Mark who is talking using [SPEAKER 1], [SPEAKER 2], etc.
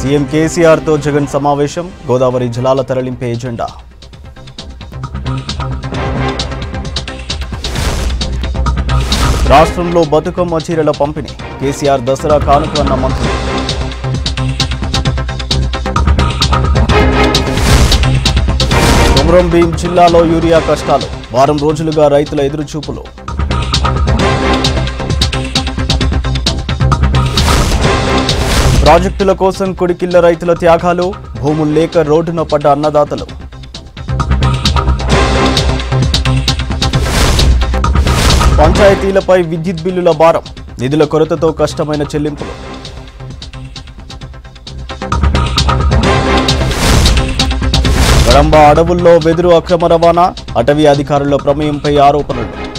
[SPEAKER 1] CM కేసీఆర్తో జగన్ సమావేశం గోదావరి జలాల తరలింపే ఎజెండా రాష్ట్రంలో బతుకమ్మ చీరల పంపిణీ కేసీఆర్ దసరా కానుక అన్న మంత్రులు కుమ్రం భీం జిల్లాలో యూరియా కష్టాలు వారం రోజులుగా రైతుల ఎదురుచూపులు ప్రాజెక్టుల కోసం కొడికిళ్ల రైతుల త్యాగాలు భూములు లేక రోడ్డున పడ్డ అన్నదాతలు పంచాయతీలపై విద్యుత్ బిల్లుల భారం నిధుల కొరతతో కష్టమైన చెల్లింపులు కడంబ అడవుల్లో వెదురు అక్రమ రవాణా అటవీ అధికారుల ప్రమేయంపై ఆరోపణలు